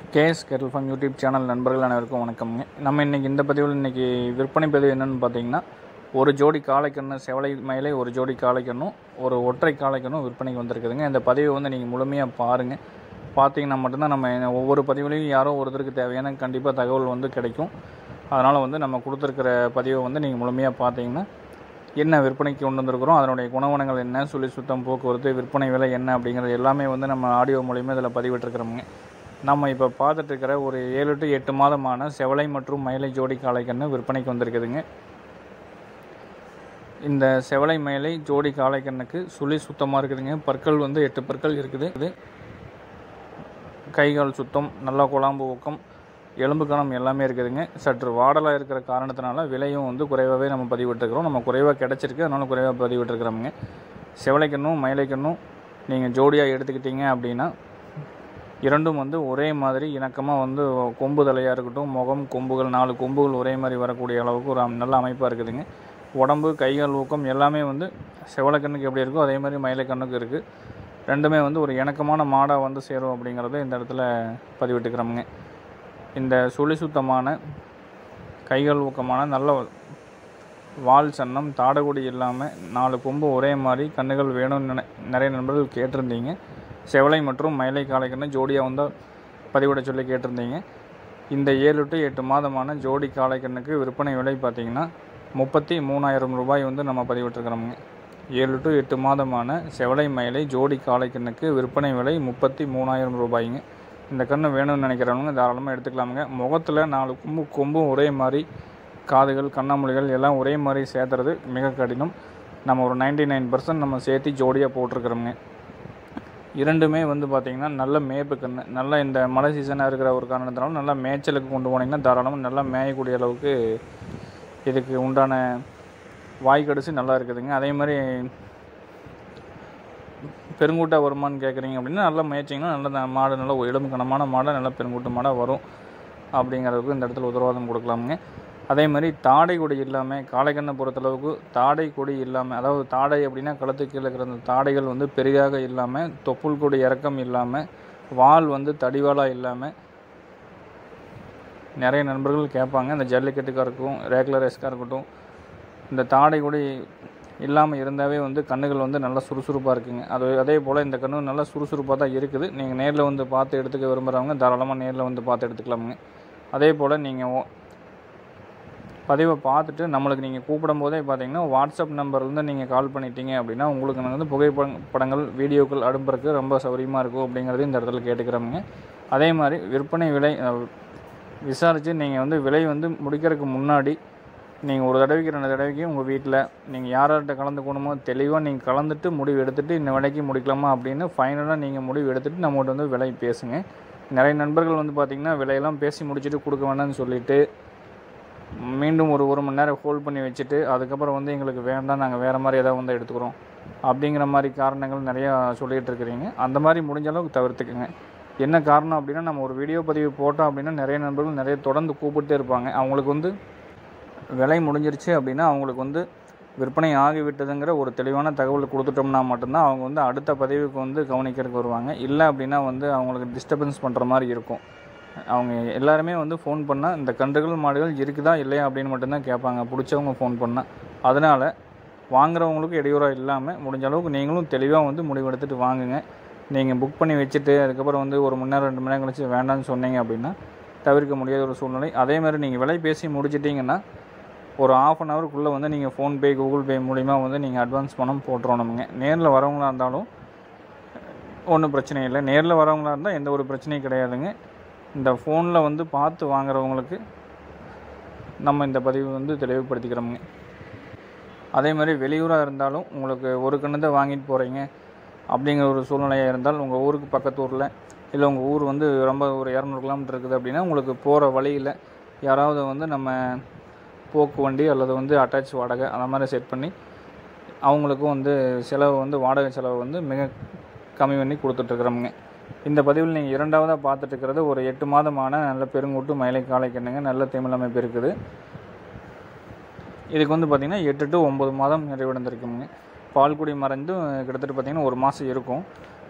KS கேட்டல் form YouTube channel நண்பர்கள் அனைவருக்கும் வணக்கம்ங்க நம்ம இன்றைக்கி இந்த பதிவில் இன்றைக்கி விற்பனை பதிவு என்னென்னு பார்த்தீங்கன்னா ஒரு ஜோடி காளைக்கண்ணு செவலை மயிலை ஒரு ஜோடி காளைக்கண்ணும் ஒரு ஒற்றை காளைக்கண்ணும் விற்பனைக்கு வந்திருக்குதுங்க இந்த பதிவை வந்து நீங்கள் முழுமையாக பாருங்கள் பார்த்தீங்கன்னா மட்டும்தான் நம்ம ஒவ்வொரு பதிவுலையும் யாரோ ஒருத்தருக்கு தேவையான கண்டிப்பாக தகவல் வந்து கிடைக்கும் அதனால் வந்து நம்ம கொடுத்துருக்கிற பதிவை வந்து நீங்கள் முழுமையாக பார்த்தீங்கன்னா என்ன விற்பனைக்கு கொண்டு வந்திருக்கிறோம் அதனுடைய குணவனங்கள் என்ன சொல்லி சுத்தம் போக்குவரத்து விற்பனை விலை என்ன அப்படிங்கிறது எல்லாமே வந்து நம்ம ஆடியோ மூலியமாக இதில் பதிவிட்டிருக்கிறோமுங்க நம்ம இப்போ பார்த்துட்டு இருக்கிற ஒரு ஏழு டு எட்டு மாதமான செவலை மற்றும் மயிலை ஜோடி காளைக்கன்று விற்பனைக்கு வந்திருக்குதுங்க இந்த செவலை மயிலை ஜோடி காளைக்கண்ணுக்கு சுழி சுத்தமாக இருக்குதுங்க பற்கள் வந்து எட்டு பற்கள் இருக்குது இது கைகால் சுத்தம் நல்லா குழாம்பு ஊக்கம் எலும்பு கணம் எல்லாமே இருக்குதுங்க சற்று வாடலாக இருக்கிற காரணத்தினால விலையும் வந்து குறைவாகவே நம்ம பதிவிட்டுருக்கிறோம் நம்ம குறைவாக கிடச்சிருக்கு அதனால குறைவாக பதிவிட்டுருக்கிறோமுங்க செவலைக்கண்ணும் மயிலைக்கண்ணும் நீங்கள் ஜோடியாக எடுத்துக்கிட்டீங்க அப்படின்னா இரண்டும் வந்து ஒரே மாதிரி இணக்கமாக வந்து கொம்பு தலையாக இருக்கட்டும் முகம் கொம்புகள் நாலு கொம்புகள் ஒரே மாதிரி வரக்கூடிய அளவுக்கு ஒரு அம்- நல்ல அமைப்பாக இருக்குதுங்க உடம்பு கைகால் ஊக்கம் எல்லாமே வந்து செவலக்கண்ணுக்கு எப்படி இருக்கோ அதே மாதிரி மயிலைக்கண்ணுக்கு இருக்குது ரெண்டுமே வந்து ஒரு இணக்கமான மாடாக வந்து சேரும் அப்படிங்கிறத இந்த இடத்துல பதிவிட்டுக்கிறோமுங்க இந்த சுழி சுத்தமான கைகால் ஊக்கமான நல்ல வால் சன்னம் தாடகுடி இல்லாமல் நாலு கொம்பு ஒரே மாதிரி கண்ணுகள் வேணும்னு நினை நிறைய நண்பர்கள் கேட்டிருந்தீங்க செவலை மற்றும் மயிலை காளைக்கண்ணு ஜோடியாக வந்து பதிவிட சொல்லி கேட்டிருந்தீங்க இந்த ஏழு டு எட்டு மாதமான ஜோடி காளைக்கண்ணுக்கு விற்பனை விலை பார்த்தீங்கன்னா முப்பத்தி மூணாயிரம் ரூபாய் வந்து நம்ம பதிவிட்டிருக்கிறோமுங்க ஏழு டு எட்டு மாதமான செவலை மயிலை ஜோடி காளைக்கண்ணுக்கு விற்பனை விலை முப்பத்தி மூணாயிரம் ரூபாய்ங்க இந்த கன்று வேணும்னு நினைக்கிறவங்க தாராளமாக எடுத்துக்கலாமுங்க முகத்தில் நாலு கொம்பு கொம்பும் ஒரே மாதிரி காதுகள் கண்ணாமொழிகள் எல்லாம் ஒரே மாதிரி சேர்த்துறது மிக கடினம் நம்ம ஒரு 99% நைன் பர்சன்ட் நம்ம சேர்த்து ஜோடியாக போட்டிருக்கிறோமுங்க இரண்டுமே வந்து பார்த்திங்கன்னா நல்ல மேய்ப்பு கன்று நல்ல இந்த மழை சீசனாக இருக்கிற ஒரு காரணத்தினால நல்லா மேய்ச்சலுக்கு கொண்டு போனீங்கன்னா தாராளமாக நல்லா மேயக்கூடிய அளவுக்கு இதுக்கு உண்டான வாய் கடிச்சு நல்லா இருக்குதுங்க அதே மாதிரி பெருங்கூட்டா வருமான்னு கேட்குறீங்க அப்படின்னா நல்லா மேய்ச்சிங்கன்னா நல்ல த- மாடு நல்ல எலும்பு கனமான மாடாக நல்ல பெருங்கூட்டு மாடாக வரும் அப்படிங்கிறதுக்கு இந்த இடத்துல உத்தரவாதம் கொடுக்கலாமுங்க அதே மாதிரி தாடை கொடி இல்லாமல் காளைக்கண்ணை பொறுத்தளவுக்கு தாடை கொடி இல்லாமல் அதாவது தாடை அப்படின்னா கழுத்துக்கு கீழே இருக்கிற அந்த தாடைகள் வந்து பெரிதாக இல்லாமல் தொப்புள் கொடி இறக்கம் இல்லாமல் வால் வந்து தடிவாலாக இல்லாமல் நிறைய நண்பர்கள் கேட்பாங்க இந்த ஜல்லிக்கட்டுக்காக இருக்கட்டும் ரேகுலர் ரேஸ்க்காக இருக்கட்டும் இந்த தாடை கொடி இல்லாமல் இருந்தாவே வந்து கண்ணுகள் வந்து நல்லா சுறுசுறுப்பாக இருக்குங்க அது அதே போல் இந்த கண்ணு நல்லா சுறுசுறுப்பாக தான் இருக்குது நீங்கள் நேரில் வந்து பார்த்து எடுத்துக்க விரும்புகிறவங்க தாராளமாக நேரில் வந்து பார்த்து எடுத்துக்கலாமுங்க அதே போல் நீங்கள் பதிவை பார்த்துட்டு நம்மளுக்கு நீங்கள் கூப்பிடும் போதே பார்த்தீங்கன்னா வாட்ஸ்அப் நம்பர்லேருந்து நீங்கள் கால் பண்ணிட்டீங்க அப்படின்னா உங்களுக்கு நான் வந்து புகைப்படம் படங்கள் வீடியோக்கள் அனுப்புறதுக்கு ரொம்ப சௌகரியமாக இருக்கும் அப்படிங்கிறது இந்த இடத்துல கேட்டுக்கிறோமுங்க அதே மாதிரி விற்பனை விலை அஹ், விசாரித்து நீங்கள் வந்து விலை வந்து முடிக்கிறதுக்கு முன்னாடி நீங்கள் ஒரு தடவைக்கு ரெண்டு தடவைக்கு உங்கள் வீட்டில் நீங்கள் யார்கிட்ட கலந்துக்கணுமோ தெளிவாக நீங்கள் கலந்துட்டு முடிவு எடுத்துகிட்டு இந்த விலைக்கு முடிக்கலாமா அப்படின்னு ஃபைனலாக நீங்கள் முடிவு எடுத்துகிட்டு நம்மகிட்ட வந்து விலை பேசுங்க நிறைய நண்பர்கள் வந்து பார்த்திங்கன்னா விலையெல்லாம் பேசி முடிச்சுட்டு கொடுக்க வேண்டாம்னு சொல்லிட்டு மீண்டும் ஒரு ஒரு மணி நேரம் ஹோல்ட் பண்ணி வச்சுட்டு அதுக்கப்புறம் வந்து எங்களுக்கு வேண்டாம் நாங்கள் வேறு மாதிரி ஏதாவது வந்து எடுத்துக்கிறோம் அப்படிங்கிற மாதிரி காரணங்கள் நிறையா சொல்லிகிட்டு இருக்கிறீங்க அந்த மாதிரி முடிஞ்ச அளவுக்கு தவிர்த்துக்குங்க என்ன காரணம் அப்படின்னா நம்ம ஒரு வீடியோ பதிவு போட்டோம் அப்படின்னா நிறைய நண்பர்கள் நிறைய தொடர்ந்து கூப்பிட்டே இருப்பாங்க அவங்களுக்கு வந்து விலை முடிஞ்சிருச்சு அப்படின்னா அவங்களுக்கு வந்து விற்பனை ஆகிவிட்டதுங்கிற ஒரு தெளிவான தகவல் கொடுத்துட்டோம்னா மட்டும்தான் அவங்க வந்து அடுத்த பதிவுக்கு வந்து கவனிக்கிறதுக்கு வருவாங்க இல்லை அப்படின்னா வந்து அவங்களுக்கு டிஸ்டர்பன்ஸ் பண்ணுற மாதிரி இருக்கும் அவங்க எல்லாருமே வந்து ஃபோன் பண்ணால் இந்த கன்றுகள் மாடுகள் இருக்குதா இல்லையா அப்படின்னு மட்டும்தான் கேட்பாங்க பிடிச்சவங்க ஃபோன் பண்ணால் அதனால் வாங்குறவங்களுக்கு இடையூறாக இல்லாமல் முடிஞ்ச அளவுக்கு நீங்களும் தெளிவாக வந்து முடிவெடுத்துட்டு வாங்குங்க நீங்கள் புக் பண்ணி வச்சுட்டு அதுக்கப்புறம் வந்து ஒரு மணி நேரம் ரெண்டு மணி நேரம் கழிச்சு வேண்டாம்னு சொன்னீங்க அப்படின்னா தவிர்க்க முடியாத ஒரு சூழ்நிலை அதே மாதிரி நீங்கள் விலை பேசி முடிச்சிட்டிங்கன்னா ஒரு ஆஃப் அன் ஹவருக்குள்ளே வந்து நீங்கள் ஃபோன்பே கூகுள் பே மூலிமா வந்து நீங்கள் அட்வான்ஸ் பணம் போட்டுறணுமுங்க நேரில் வரவங்களா இருந்தாலும் ஒன்றும் பிரச்சனை இல்லை நேரில் வரவங்களா இருந்தால் எந்த ஒரு பிரச்சனையும் கிடையாதுங்க இந்த ஃபோனில் வந்து பார்த்து வாங்குறவங்களுக்கு நம்ம இந்த பதிவு வந்து தெளிவுபடுத்திக்கிறோமுங்க அதே மாதிரி வெளியூராக இருந்தாலும் உங்களுக்கு ஒரு கன்று தான் வாங்கிட்டு போகிறீங்க அப்படிங்கிற ஒரு சூழ்நிலையாக இருந்தால் உங்கள் ஊருக்கு பக்கத்து ஊரில் இல்லை உங்கள் ஊர் வந்து ரொம்ப ஒரு இரநூறு கிலோமீட்டர் இருக்குது அப்படின்னா உங்களுக்கு போகிற வழியில் யாராவது வந்து நம்ம போக்கு வண்டி அல்லது வந்து அட்டாச் வாடகை அந்த மாதிரி செட் பண்ணி அவங்களுக்கும் வந்து செலவு வந்து வாடகை செலவு வந்து மிக கம்மி பண்ணி கொடுத்துட்ருக்குறோமுங்க இந்த பதிவில் நீங்கள் இரண்டாவதாக பார்த்துட்டு இருக்கிறது ஒரு எட்டு மாதமான நல்ல பெருங்கூட்டு மயிலை காளை கண்ணுங்க நல்ல தமிழ் அமைப்பு இருக்குது இதுக்கு வந்து பார்த்திங்கன்னா எட்டு டு ஒம்பது மாதம் நிறைவடைந்திருக்குங்க பால்குடி மறைந்து கிட்டத்தட்ட பார்த்திங்கன்னா ஒரு மாதம் இருக்கும்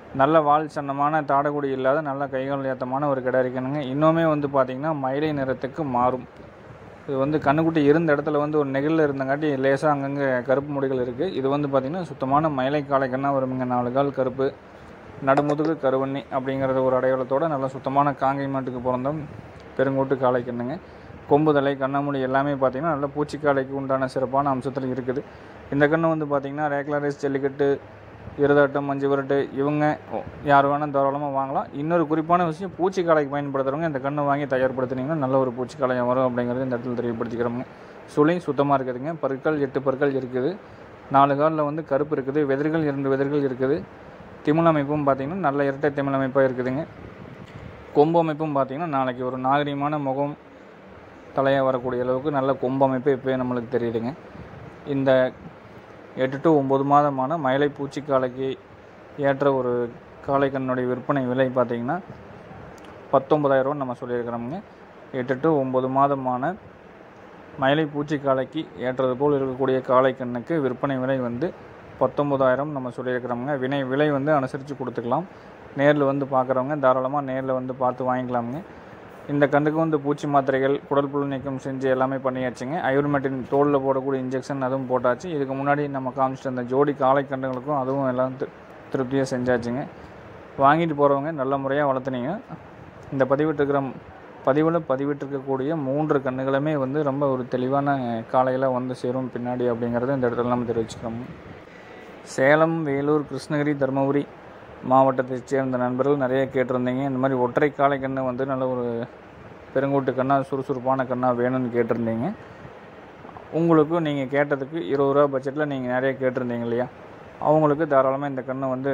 நல்ல வால் சன்னமான தாடகுடி இல்லாத நல்ல கைகால் ஏத்தமான ஒரு கிடாரி கண்ணுங்க இன்னுமே வந்து பார்த்திங்கன்னா மயிலை நிறத்துக்கு மாறும் இது வந்து கண்ணுக்குட்டி இருந்த இடத்துல வந்து ஒரு நெகிழில் இருந்தங்காட்டி லேசாக அங்கங்கே கருப்பு முடிகள் இருக்குது இது வந்து பார்த்திங்கன்னா சுத்தமான மயிலை காளை கண்ணாக வருங்க நாலு கால் கருப்பு நடுமுதுகு கருவண்ணி அப்படிங்கிறது ஒரு அடையாளத்தோட நல்ல சுத்தமான காங்கை மாட்டுக்கு பிறந்த பெருங்கூட்டு காளை கண்ணுங்க கொம்புதலை கண்ணாமூடி எல்லாமே பார்த்திங்கன்னா நல்ல பூச்சிக்காளைக்கு உண்டான சிறப்பான அம்சத்தில் இருக்குது இந்த கண்ணு வந்து பார்த்திங்கன்னா ரேக்லரைஸ் ஜல்லிக்கட்டு இருதாட்டம் மஞ்சு விரட்டு இவங்க யார் வேணால் தாராளமாக வாங்கலாம் இன்னொரு குறிப்பான விஷயம் பூச்சிக்காலைக்கு பயன்படுத்துகிறவங்க இந்த கண்ணை வாங்கி தயார்படுத்துனீங்கன்னா நல்ல ஒரு பூச்சிக்காலையம் வரும் அப்படிங்கிறது இந்த இடத்துல தெரியப்படுத்திக்கிறோங்க சுளி சுத்தமாக இருக்குதுங்க பற்கள் எட்டு பற்கள் இருக்குது நாலு காலில் வந்து கருப்பு இருக்குது வெதிர்கள் இரண்டு வெதிர்கள் இருக்குது திமிழ் அமைப்பும் பார்த்திங்கன்னா நல்ல இரட்டை திமிழ் அமைப்பாக இருக்குதுங்க கொம்பு அமைப்பும் பார்த்திங்கன்னா நாளைக்கு ஒரு நாகரிகமான முகம் தலையாக வரக்கூடிய அளவுக்கு நல்ல கொம்பு அமைப்பு இப்போயே நம்மளுக்கு தெரியுதுங்க இந்த எட்டு டு ஒம்பது மாதமான மயிலை பூச்சிக்காலைக்கு ஏற்ற ஒரு காளைக்கண்ணுடைய விற்பனை விலை பார்த்திங்கன்னா பத்தொம்பதாயிரரூவா நம்ம சொல்லியிருக்கிறோமுங்க எட்டு டு ஒம்பது மாதமான மயிலை பூச்சிக்காலைக்கு ஏற்றது போல் இருக்கக்கூடிய காளைக்கண்ணுக்கு விற்பனை விலை வந்து பத்தொம்பதாயிரம் நம்ம சொல்லியிருக்கிறோமுங்க வினை விலை வந்து அனுசரித்து கொடுத்துக்கலாம் நேரில் வந்து பார்க்குறவங்க தாராளமாக நேரில் வந்து பார்த்து வாங்கிக்கலாமுங்க இந்த கண்டுக்கு வந்து பூச்சி மாத்திரைகள் குடல் புழு நீக்கம் செஞ்சு எல்லாமே பண்ணியாச்சுங்க ஐவர்மெட்டின் தோலில் போடக்கூடிய இன்ஜெக்ஷன் அதுவும் போட்டாச்சு இதுக்கு முன்னாடி நம்ம காமிச்சிட்டு அந்த ஜோடி காளை கண்டுகளுக்கும் அதுவும் எல்லாம் திரு திருப்தியாக செஞ்சாச்சுங்க வாங்கிட்டு போகிறவங்க நல்ல முறையாக வளர்த்துனீங்க இந்த பதிவிட்டிருக்கிற பதிவில் பதிவிட்டிருக்கக்கூடிய மூன்று கண்ணுகளுமே வந்து ரொம்ப ஒரு தெளிவான காலையில் வந்து சேரும் பின்னாடி அப்படிங்கிறத இந்த இடத்துல நம்ம தெரிவிச்சுக்கிறோம் சேலம் வேலூர் கிருஷ்ணகிரி தருமபுரி மாவட்டத்தைச் சேர்ந்த நண்பர்கள் நிறைய கேட்டிருந்தீங்க இந்த மாதிரி ஒற்றை காளை கன்று வந்து நல்ல ஒரு பெருங்கூட்டு கண்ணாக சுறுசுறுப்பான கண்ணாக வேணும்னு கேட்டிருந்தீங்க உங்களுக்கு நீங்கள் கேட்டதுக்கு இருபது ரூபா பட்ஜெட்டில் நீங்கள் நிறைய கேட்டிருந்தீங்க இல்லையா அவங்களுக்கு தாராளமாக இந்த கண்ணை வந்து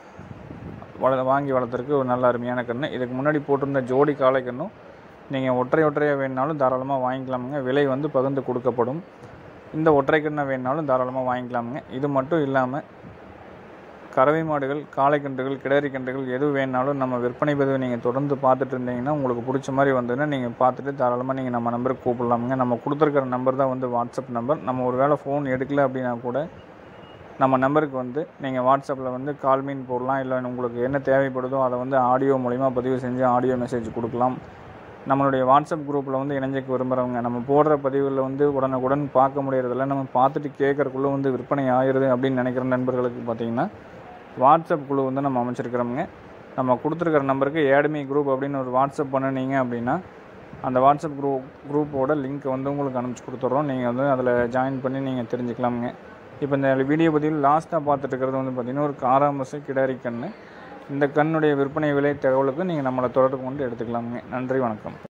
வள வாங்கி வளர்த்துறதுக்கு ஒரு நல்ல அருமையான கன்று இதுக்கு முன்னாடி போட்டிருந்த ஜோடி காளை கன்றும் நீங்கள் ஒற்றை ஒற்றையாக வேணுனாலும் தாராளமாக வாங்கிக்கலாமுங்க விலை வந்து பகிர்ந்து கொடுக்கப்படும் இந்த ஒற்றை கண்ணை வேணுனாலும் தாராளமாக வாங்கிக்கலாமுங்க இது மட்டும் இல்லாமல் கறவை மாடுகள் காளைக்கன்றுகள் கிடரி கன்றுகள் எது வேணாலும் நம்ம விற்பனை பதிவை நீங்கள் தொடர்ந்து பார்த்துட்டு இருந்தீங்கன்னா உங்களுக்கு பிடிச்ச மாதிரி வந்ததுன்னா நீங்கள் பார்த்துட்டு தாராளமாக நீங்கள் நம்ம நம்பருக்கு கூப்பிடலாமுங்க நம்ம கொடுத்துருக்கிற நம்பர் தான் வந்து வாட்ஸ்அப் நம்பர் நம்ம ஒரு வேளை ஃபோன் எடுக்கல அப்படின்னா கூட நம்ம நம்பருக்கு வந்து நீங்கள் வாட்ஸ்அப்பில் வந்து கால் மீன் போடலாம் இல்லை உங்களுக்கு என்ன தேவைப்படுதோ அதை வந்து ஆடியோ மூலிமா பதிவு செஞ்சு ஆடியோ மெசேஜ் கொடுக்கலாம் நம்மளுடைய வாட்ஸ்அப் குரூப்பில் வந்து இணைஞ்சிக்க விரும்புகிறவங்க நம்ம போடுற பதிவுகளில் வந்து உடனுக்குடன் பார்க்க முடியறதில்ல நம்ம பார்த்துட்டு கேட்குறக்குள்ளே வந்து விற்பனை ஆயிடுது அப்படின்னு நினைக்கிற நண்பர்களுக்கு பார்த்தீங்கன்னா வாட்ஸ்அப் குழு வந்து நம்ம அமைச்சிருக்கிறோமுங்க நம்ம கொடுத்துருக்கிற நம்பருக்கு ஏடுமி குரூப் அப்படின்னு ஒரு வாட்ஸ்அப் பண்ணினீங்க அப்படின்னா அந்த வாட்ஸ்அப் குரூப் குரூப்போட லிங்க் வந்து உங்களுக்கு அனுப்பிச்சி கொடுத்துட்றோம் நீங்கள் வந்து அதில் ஜாயின் பண்ணி நீங்கள் தெரிஞ்சுக்கலாமுங்க இப்போ இந்த வீடியோ பதிவில் லாஸ்ட்டாக பார்த்துட்டு இருக்கிறது வந்து பார்த்திங்கன்னா ஒரு காராமசை கிடாரி கன்று இந்த கண்ணுடைய விற்பனை விலை தகவலுக்கு நீங்கள் நம்மளை தொடர்பு கொண்டு எடுத்துக்கலாமுங்க நன்றி வணக்கம்